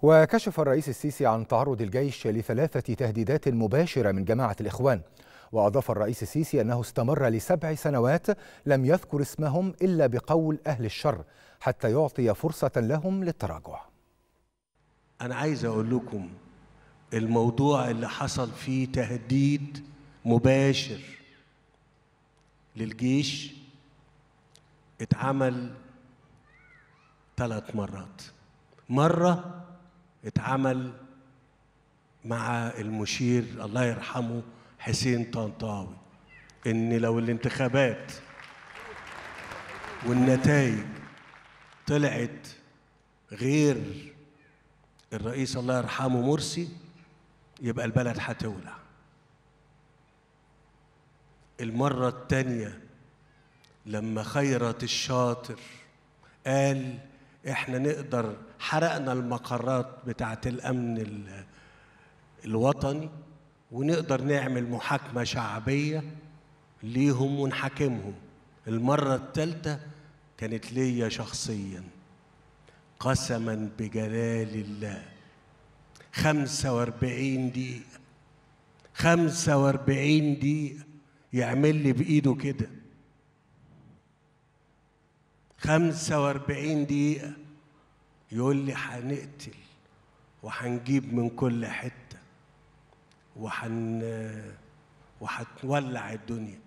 وكشف الرئيس السيسي عن تعرض الجيش لثلاثة تهديدات مباشرة من جماعة الإخوان وأضاف الرئيس السيسي أنه استمر لسبع سنوات لم يذكر اسمهم إلا بقول أهل الشر حتى يعطي فرصة لهم للتراجع أنا عايز أقول لكم الموضوع اللي حصل فيه تهديد مباشر للجيش اتعمل ثلاث مرات مرة اتعمل مع المشير الله يرحمه حسين طنطاوي ان لو الانتخابات والنتائج طلعت غير الرئيس الله يرحمه مرسي يبقى البلد هتولع المرة التانية لما خيرت الشاطر قال احنا نقدر حرقنا المقرات بتاعة الأمن الوطني ونقدر نعمل محاكمة شعبية ليهم ونحاكمهم المرة الثالثة كانت ليا شخصيا قسما بجلال الله خمسة واربعين دقيقة خمسة واربعين دقيقة يعمل لي بإيده كده خمسة واربعين دقيقة يقول لي هنقتل وهنجيب من كل حتة وحن وهتولع الدنيا